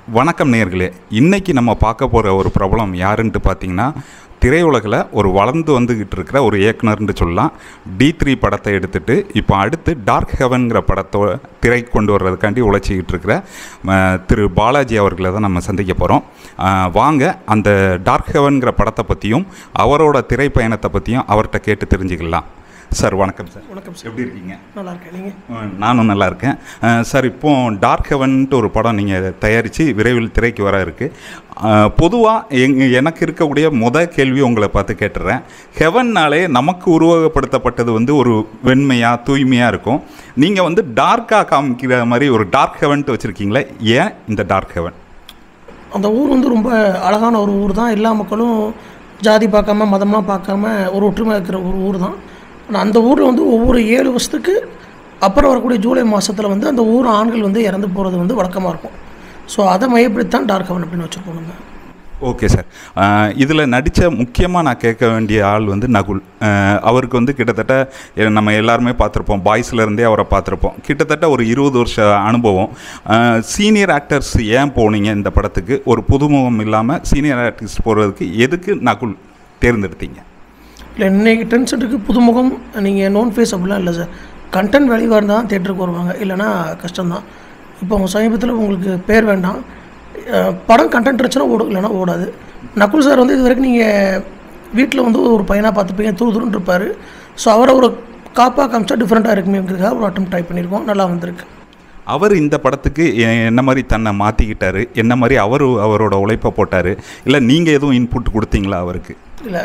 வணக்கம் நேர்களே இன்னைக்கு நம்ம பார்க்க போகிற ஒரு பிரபலம் யாருன்ட்டு பார்த்தீங்கன்னா திரையுலகில் ஒரு வளர்ந்து வந்துக்கிட்டு இருக்கிற ஒரு இயக்குனர்னு சொல்லலாம் டி த்ரீ படத்தை எடுத்துட்டு இப்போ அடுத்து டார்க் ஹெவன்கிற படத்தோ திரைக்கு கொண்டு வர்றதுக்காண்டி உழைச்சிக்கிட்டு இருக்கிற அஹ், திரு பாலாஜி அவர்களை தான் நம்ம சந்திக்க போகிறோம் வாங்க அந்த டார்க் ஹெவன்கிற படத்தை பற்றியும் அவரோட திரைப்பயணத்தை பற்றியும் அவர்கிட்ட கேட்டு தெரிஞ்சுக்கலாம் சார் வணக்கம் சார் வணக்கம் சார் எப்படி இருக்கீங்க நல்லா இருக்கேன் நீங்கள் அஹ் நானும் நல்லா இருக்கேன் அஹ் சார் இப்போ டார்க் ஹெவன்ட்டு ஒரு படம் நீங்கள் தயாரித்து விரைவில் திரைக்கு வர இருக்குது பொதுவாக எங் எனக்கு இருக்கக்கூடிய முத கேள்வி உங்களை பார்த்து கேட்டுறேன் ஹெவன்னாலே நமக்கு உருவகப்படுத்தப்பட்டது வந்து ஒரு வெண்மையாக தூய்மையாக இருக்கும் நீங்கள் வந்து டார்க்காக காமிக்கிற மாதிரி ஒரு டார்க் ஹெவன்ட்டு வச்சுருக்கீங்களே ஏன் இந்த டார்க் ஹெவன் அந்த ஊர் வந்து ரொம்ப அழகான ஒரு ஊர் தான் எல்லா மக்களும் ஜாதி பார்க்காம மதமாக பார்க்காம ஒரு ஒற்றுமை இருக்கிற ஒரு ஊர் தான் ஆனால் அந்த ஊரில் வந்து ஒவ்வொரு ஏழு வருஷத்துக்கு அப்புறம் வரக்கூடிய ஜூலை மாதத்தில் வந்து அந்த ஊர் ஆண்கள் வந்து இறந்து போகிறது வந்து வழக்கமாக இருக்கும் ஸோ அதை மையப்படுத்தி தான் டார்க் ஹெவன் அப்படின்னு வச்சுருப்போம் நம்ம ஓகே சார் இதில் நடித்த முக்கியமாக நான் கேட்க வேண்டிய ஆள் வந்து நகுல் அஹ் அவருக்கு வந்து கிட்டத்தட்ட எ- நம்ம எல்லாருமே பார்த்துருப்போம் பாய்ஸ்லேருந்தே அவரை பார்த்துருப்போம் கிட்டத்தட்ட ஒரு இருபது வருஷ அனுபவம் சீனியர் ஆக்டர்ஸ் ஏன் போனீங்க இந்த படத்துக்கு ஒரு புதுமுகம் இல்லாமல் சீனியர் ஆக்டர்ஸ் போகிறதுக்கு எதுக்கு நகுல் தேர்ந்தெடுத்தீங்க இல்லை இன்னைக்கு டென்ஷனுக்கு புதுமுகம் நீங்கள் நோன் ஃபேஸ் அப்படிலாம் இல்லை சார் கண்டென்ட் வேல்யூவாக இருந்தால் தான் தேட்டருக்கு வருவாங்க இல்லைன்னா கஷ்டம்தான் இப்போ உங்கள் சமீபத்தில் உங்களுக்கு பேர் வேண்டாம் அஹ் படம் கண்டென்ட் இருந்துச்சுன்னா ஓடும் இல்லைன்னா ஓடாது நகுல் சார் வந்து இது வரைக்கும் நீங்கள் வீட்டில் வந்து ஒரு பையனாக பார்த்துப்பீங்க தூரு தூருன்னு இருப்பார் ஸோ அவரை ஒரு காப்பாக காமிச்சா டிஃப்ரெண்ட்டாக இருக்குமேங்கிறதுக்காக ஒரு அட்டம் ட்ரை பண்ணியிருக்கோம் நல்லா வந்திருக்கு அவர் இந்த படத்துக்கு எ- என்ன மாதிரி தன்னை மாற்றிக்கிட்டாரு என்ன மாதிரி அவர் அவரோட உழைப்பை போட்டார் இல்லை நீங்கள் எதுவும் இன்புட் கொடுத்தீங்களா அவருக்கு இல்லை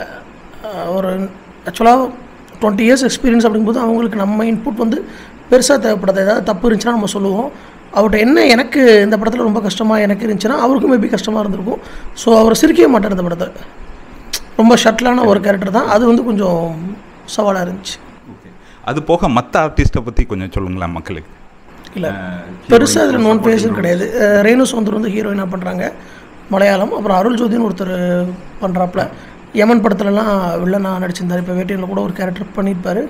ஒரு ஆக்சுவலாக டுவெண்ட்டி இயர்ஸ் எக்ஸ்பீரியன்ஸ் அப்படிங்கும்போது அவங்களுக்கு நம்ம இன்புட் வந்து பெருசாக தேவைப்படாது ஏதாவது தப்பு இருந்துச்சுன்னா நம்ம சொல்லுவோம் அவர்கிட்ட என்ன எனக்கு இந்த படத்தில் ரொம்ப கஷ்டமாக எனக்கு இருந்துச்சுன்னா அவருக்கும் மேபி கஷ்டமாக இருந்திருக்கும் ஸோ அவர் சிரிக்கவே மாட்டார் இந்த படத்தை ரொம்ப ஷட்டிலான ஒரு கேரக்டர் தான் அது வந்து கொஞ்சம் சவாலாக இருந்துச்சு ஓகே அது போக மற்ற ஆர்டிஸ்ட்டை பற்றி கொஞ்சம் சொல்லுங்களேன் மக்களுக்கு இல்லை பெருசாக அதில் நோன் ஃபேஸும் கிடையாது அஹ் ரேணு சுந்தர் வந்து ஹீரோயினாக பண்ணுறாங்க மலையாளம் அப்புறம் அருள் ஜோதின்னு ஒருத்தர் பண்ணுறாப்புல யமன் படத்துலலாம் வில்லனா நடிச்சிருந்தார் இப்போ வேட்டையில் கூட ஒரு கேரக்டர் பண்ணியிருப்பார்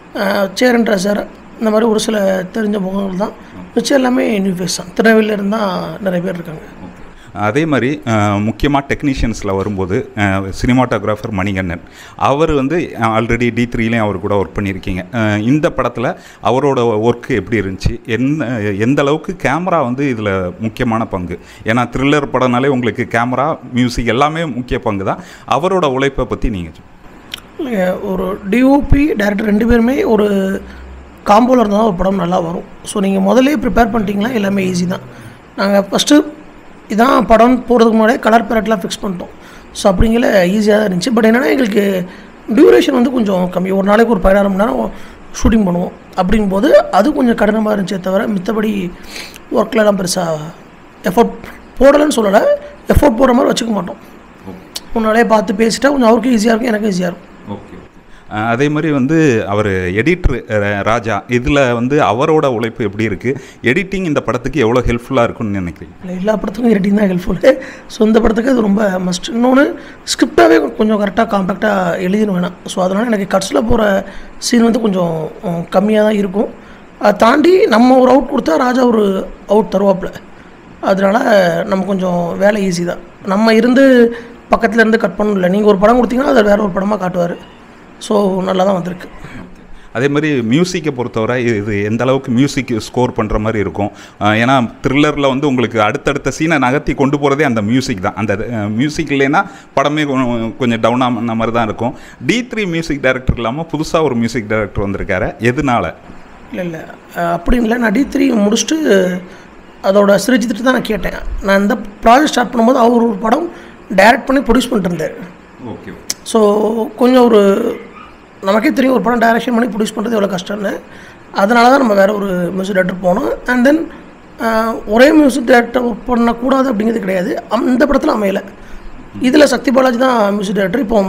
சேரன் சார் இந்த மாதிரி ஒரு சில தெரிஞ்ச முகங்கள் தான் மிச்சம் எல்லாமே நியூ ஃபேஸ் தான் திருநெல்வேலியில தான் நிறைய பேர் இருக்காங்க அதே மாதிரி முக்கியமாக டெக்னீஷியன்ஸில் வரும்போது சினிமாட்டோகிராஃபர் மணிகண்ணன் அவர் வந்து ஆல்ரெடி டி த்ரீலேயும் அவர் கூட ஒர்க் பண்ணியிருக்கீங்க அஹ், இந்த படத்தில் அவரோட ஒர்க்கு எப்படி இருந்துச்சு என்ன எந்த அளவுக்கு கேமரா வந்து இதில் முக்கியமான பங்கு ஏன்னா த்ரில்லர் படம்னாலே உங்களுக்கு கேமரா மியூசிக் எல்லாமே முக்கிய பங்கு தான் அவரோட உழைப்பை பற்றி நீங்கள் இல்லைங்க, ஒரு டிஓபி டேரக்டர் ரெண்டு பேருமே ஒரு காம்போவில் இருந்தால் ஒரு படம் நல்லா வரும் ஸோ நீங்கள் முதல்லே ப்ரிப்பேர் பண்ணிட்டீங்களா எல்லாமே ஈஸி தான் நாங்கள் ஃபஸ்ட்டு இதான் படம் போகிறதுக்கு முன்னாடியே கலர் பேலட்லாம் ஃபிக்ஸ் பண்ணிட்டோம் ஸோ அப்படிங்கிற ஈஸியாக தான் இருந்துச்சு பட் என்னென்னா எங்களுக்கு டியூரேஷன் வந்து கொஞ்சம் கம்மி ஒரு நாளைக்கு ஒரு பதினாறு மணி நேரம் ஷூட்டிங் பண்ணுவோம் அப்படிங்கும்போது அது கொஞ்சம் கடினமாக இருந்துச்சே தவிர மித்தபடி ஒர்க்லலாம் பெருசாக எஃபோர்ட் போடலைன்னு சொல்லலை எஃபோர்ட் போடுற மாதிரி வச்சுக்க மாட்டோம் முன்னாடியே பார்த்து பேசிட்டா கொஞ்சம் அவருக்கும் ஈஸியாக இருக்கும் எனக்கும் ஈஸியாக இருக்கும் ஓகே அதே மாதிரி வந்து அவர் எடிட்ரு ராஜா இதில் வந்து அவரோட உழைப்பு எப்படி இருக்குது எடிட்டிங் இந்த படத்துக்கு எவ்வளோ ஹெல்ப்ஃபுல்லாக இருக்கும்னு நினைக்கிறீங்க இல்லை எல்லா படத்துக்கும் எடிட்டிங் தான் ஹெல்ப்ஃபுல்லு ஸோ இந்த படத்துக்கு அது ரொம்ப மஸ்ட் இன்னொன்று ஸ்கிரிப்டாகவே கொஞ்சம் கரெக்டாக காம்பேக்டாக எழுதின்னு வேணாம் ஸோ அதனால் எனக்கு கட்ஸில் போகிற சீன் வந்து கொஞ்சம் கம்மியாக தான் இருக்கும் அதை தாண்டி நம்ம ஒரு அவுட் கொடுத்தா ராஜா ஒரு அவுட் தருவாப்புல அதனால நம்ம கொஞ்சம் வேலை ஈஸி தான் நம்ம இருந்து பக்கத்தில் இருந்து கட் பண்ணணும் இல்லை நீங்கள் ஒரு படம் கொடுத்தீங்கன்னா அதை வேற ஒரு படமாக காட்டுவார் ஸோ நல்லா தான் வந்திருக்கு அதே மாதிரி மியூசிக்கை பொறுத்தவரை இது இது எந்த அளவுக்கு மியூசிக் ஸ்கோர் பண்ணுற மாதிரி இருக்கும் அஹ் ஏன்னா த்ரில்லரில் வந்து உங்களுக்கு அடுத்தடுத்த சீனை நகர்த்தி கொண்டு போகிறதே அந்த மியூசிக் தான் அந்த மியூசிக் இல்லைன்னா படமே கொ- கொஞ்சம் டவுன் ஆன மாதிரி தான் இருக்கும் டி த்ரீ மியூசிக் டைரக்டர் இல்லாமல் புதுசாக ஒரு மியூசிக் டைரக்டர் வந்திருக்காரு எதனால இல்லை இல்லை அப்படி இல்லை நான் டி த்ரீ முடிச்சுட்டு அதோட சிரிச்சிட்டு தான் நான் கேட்டேன் நான் இந்த ப்ராஜெக்ட் ஸ்டார்ட் பண்ணும்போது அவர் ஒரு படம் டைரக்ட் பண்ணி ப்ரொடியூஸ் பண்ணிட்டு இருந்தார் ஓகே ஸோ கொஞ்சம் ஒரு நமக்கே தெரியும் ஒரு படம் டைரக்ஷன் பண்ணி ப்ரொடியூஸ் பண்ணுறது எவ்வளோ கஷ்டம்னு அதனால தான் நம்ம வேறு ஒரு மியூசிக் டேரக்டர் போனோம் அண்ட் தென் ஒரே மியூசிக் டேரக்டர் ஒர்க் பண்ணக்கூடாது அப்படிங்கிறது கிடையாது அந்த படத்தில் அமையலை இதில் சக்தி பாலாஜி தான் மியூசிக் டேரக்டர் இப்போ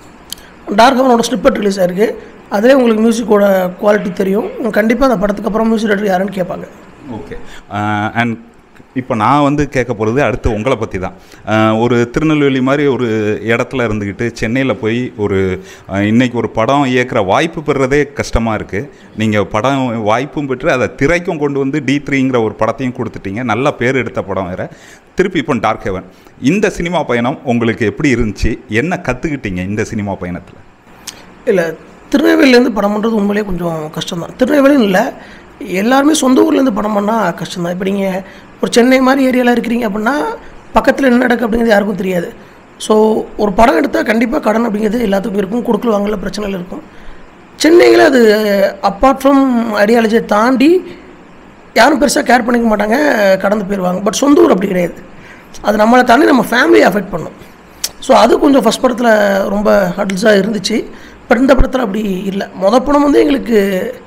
டார்க் ஹவனோட ஸ்னிப்பட் ரிலீஸ் ஆயிருக்கு அதிலே உங்களுக்கு மியூசிக்கோட குவாலிட்டி தெரியும் கண்டிப்பாக அந்த படத்துக்கு அப்புறம் மியூசிக் டேரக்டர் யாருன்னு கேட்பாங்க ஓகே அண்ட் இப்போ நான் வந்து கேட்க போகிறது அடுத்து உங்களை பற்றி தான் அஹ், ஒரு திருநெல்வேலி மாதிரி ஒரு இடத்துல இருந்துக்கிட்டு சென்னையில் போய் ஒரு அஹ், இன்னைக்கு ஒரு படம் இயக்குற வாய்ப்பு பெறுறதே கஷ்டமாக இருக்குது நீங்கள் படம் வாய்ப்பும் பெற்று அதை திரைக்கும் கொண்டு வந்து டி த்ரீங்கிற ஒரு படத்தையும் கொடுத்துட்டீங்க நல்ல பேர் எடுத்த படம் வேறு திருப்பி இப்போ டார்க் ஹெவன் இந்த சினிமா பயணம் உங்களுக்கு எப்படி இருந்துச்சு என்ன கற்றுக்கிட்டீங்க இந்த சினிமா பயணத்தில் இல்லை திருநெல்வேலியிலேருந்து படம் பண்ணுறது உண்மையிலேயே கொஞ்சம் கஷ்டம்தான் திருநெல்வேலின்னு இல்லை எல்லாருமே சொந்த ஊர்லேருந்து படம் பண்ணால் கஷ்டம்தான் இப்போ நீங்கள் ஒரு சென்னை மாதிரி ஏரியாவில் இருக்கிறீங்க அப்படின்னா பக்கத்தில் என்ன நடக்கு அப்படிங்கிறது யாருக்கும் தெரியாது ஸோ ஒரு படம் எடுத்தால் கண்டிப்பாக கடன் அப்படிங்கிறது எல்லாத்துக்கும் இருக்கும் கொடுக்கல் வாங்கல பிரச்சனைகள் இருக்கும் சென்னையில் அது அப்பார்ட் ஃப்ரம் ஐடியாலஜியை தாண்டி யாரும் பெருசாக கேர் பண்ணிக்க மாட்டாங்க கடந்து போயிடுவாங்க பட் சொந்த ஊர் அப்படி கிடையாது அது நம்மளை தாண்டி நம்ம ஃபேமிலியை அஃபெக்ட் பண்ணும் ஸோ அது கொஞ்சம் ஃபஸ்ட் படத்தில் ரொம்ப ஹட்ல்ஸாக இருந்துச்சு பட் இந்த படத்தில் அப்படி இல்லை மொதல் படம் வந்து எங்களுக்கு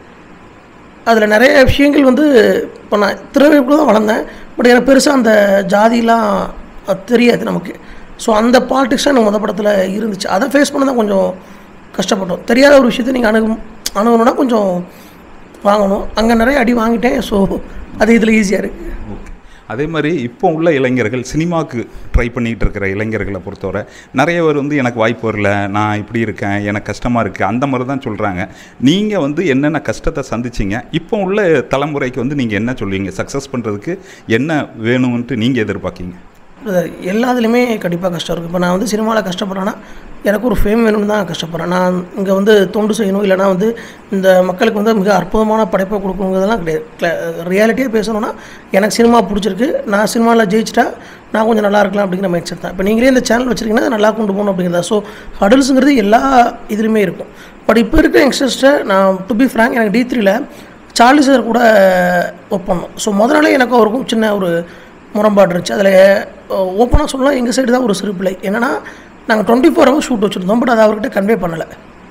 அதில் நிறைய விஷயங்கள் வந்து இப்போ நான் திருவைக்குள்ள தான் வளர்ந்தேன் பட் எனக்கு பெருசாக அந்த ஜாதிலாம் அது தெரியாது நமக்கு ஸோ அந்த பாலிடிக்ஸாக எனக்கு மொதல் படத்தில் இருந்துச்சு அதை ஃபேஸ் பண்ண தான் கொஞ்சம் கஷ்டப்பட்டோம் தெரியாத ஒரு விஷயத்தை நீங்கள் அணுகு அணுகணுன்னா கொஞ்சம் வாங்கணும் அங்கே நிறைய அடி வாங்கிட்டேன் ஸோ அது இதில் ஈஸியாக இருக்குது ஓகே அதே மாதிரி இப்போ உள்ள இளைஞர்கள் சினிமாவுக்கு ட்ரை பண்ணிகிட்டு இருக்கிற இளைஞர்களை பொறுத்தவரை நிறைய பேர் வந்து எனக்கு வாய்ப்பு வரல நான் இப்படி இருக்கேன் எனக்கு கஷ்டமாக இருக்குது அந்த மாதிரி தான் சொல்கிறாங்க நீங்கள் வந்து என்னென்ன கஷ்டத்தை சந்திச்சிங்க இப்போ உள்ள தலைமுறைக்கு வந்து நீங்கள் என்ன சொல்லுவீங்க சக்ஸஸ் பண்ணுறதுக்கு என்ன வேணும்ன்ட்டு நீங்கள் எதிர்பார்க்கீங்க அது எல்லாத்துலேயுமே கண்டிப்பாக கஷ்டம் இருக்குது இப்போ நான் வந்து சினிமாவில் கஷ்டப்படுறேன்னா எனக்கு ஒரு ஃபேம் வேணும்னு தான் கஷ்டப்படுறேன் நான் இங்கே வந்து தொண்டு செய்யணும் இல்லைனா வந்து இந்த மக்களுக்கு வந்து மிக அற்புதமான படைப்பை கொடுக்கணுங்கிறதெல்லாம் கிடையாது ரியாலிட்டியாக பேசணும்னா எனக்கு சினிமா பிடிச்சிருக்கு நான் சினிமாவில் ஜெயிச்சிட்டா நான் கொஞ்சம் நல்லா இருக்கலாம் அப்படிங்கிற மைண்ட் செட் தான் இப்போ நீங்களே இந்த சேனல் வச்சிருக்கீங்கன்னா அதை நல்லா கொண்டு போகணும் அப்படிங்கிறதா ஸோ ஹடல்ஸுங்கிறது எல்லா இதுலேயுமே இருக்கும் பட் இப்போ இருக்கிற யங்ஸ்டர்ஸ்ட்டை நான் டு பி ஃப்ராங்க் எனக்கு டி த்ரீல சார்லி சார் கூட ஒர்க் பண்ணோம் ஸோ முத நாளே எனக்கு அவருக்கும் சின்ன ஒரு முரண்பாடு இருந்துச்சு அதில் ஓப்பனாக சொல்லலாம் எங்கள் சைடு தான் ஒரு சிறுபிள்ளை என்னென்னா நாங்கள் டுவெண்ட்டி ஃபோர் ஹவர்ஸ் ஷூட் வச்சுருந்தோம் பட் அதை அவர்கிட்ட கன்வே பண்ணலை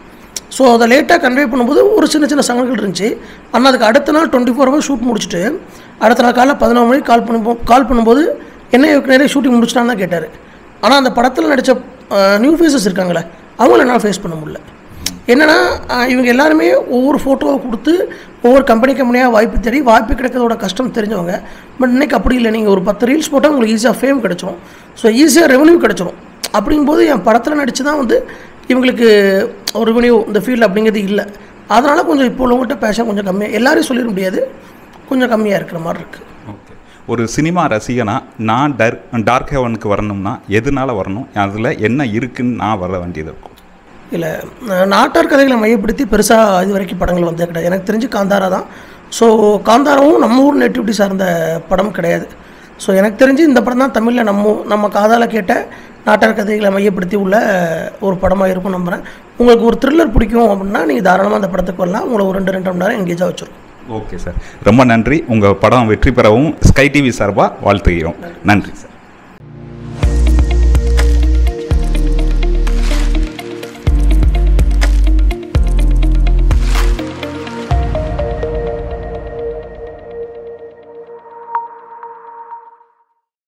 ஸோ அதை லேட்டாக கன்வே பண்ணும்போது ஒரு சின்ன சின்ன சங்கங்கள் இருந்துச்சு ஆனால் அதுக்கு அடுத்த நாள் டுவெண்ட்டி ஃபோர் ஹவர்ஸ் ஷூட் முடிச்சுட்டு அடுத்த நாள் காலைல பதினொரு மணிக்கு கால் பண்ணி கால் பண்ணும்போது என்ன நிறைய ஷூட்டிங் முடிச்சிட்டான்னு தான் கேட்டார் ஆனால் அந்த படத்தில் நடித்த நியூ ஃபேஸஸ் இருக்காங்களே அவங்கள என்னால் ஃபேஸ் பண்ண முடியல என்னென்னா இவங்க எல்லாருமே ஒவ்வொரு ஃபோட்டோவை கொடுத்து ஒவ்வொரு கம்பெனி கம்பெனியாக வாய்ப்பு தேடி வாய்ப்பு கிடைக்கிறதோட கஷ்டம் தெரிஞ்சவங்க பட் இன்னைக்கு அப்படி இல்லை நீங்கள் ஒரு பத்து ரீல்ஸ் போட்டால் உங்களுக்கு ஈஸியாக ஃபேம் கிடச்சிரும் ஸோ ஈஸியாக ரெவன்யூ கிடச்சிரும் அப்படிங்கும்போது என் படத்தில் நடித்து தான் வந்து இவங்களுக்கு ஒரு ரெவன்யூ இந்த ஃபீல்டு அப்படிங்கிறது இல்லை அதனால் கொஞ்சம் இப்போ உள்ளவங்ககிட்ட பேஷன் கொஞ்சம் கம்மியாக எல்லாரையும் சொல்லிட முடியாது கொஞ்சம் கம்மியாக இருக்கிற மாதிரி இருக்குது ஓகே ஒரு சினிமா ரசிகனா நான் டர் டார்க் ஹெவனுக்கு வரணும்னா எதனால வரணும் அதில் என்ன இருக்குன்னு நான் வர வேண்டியது இருக்கும் இல்லை நாட்டார் கதைகளை மையப்படுத்தி பெருசாக இது வரைக்கும் படங்கள் வந்தே கிடையாது எனக்கு தெரிஞ்சு காந்தாரா தான் ஸோ காந்தாராவும் நம்ம ஊர் நேட்டிவிட்டி சார்ந்த படம் கிடையாது ஸோ எனக்கு தெரிஞ்சு இந்த படம் தான் தமிழில் நம்ம நம்ம காதால கேட்ட நாட்டார் கதைகளை மையப்படுத்தி உள்ள ஒரு படமாக இருக்கும் நம்புகிறேன் உங்களுக்கு ஒரு த்ரில்லர் பிடிக்கும் அப்படின்னா நீங்கள் தாராளமாக அந்த படத்துக்கு வரலாம் உங்களை ஒரு ரெண்டு ரெண்டு மணி நேரம் எங்கேஜாக வச்சிருக்கும் ஓகே சார் ரொம்ப நன்றி உங்கள் படம் வெற்றி பெறவும் ஸ்கை டிவி சார்பாக வாழ்த்துகிறோம் நன்றி சார்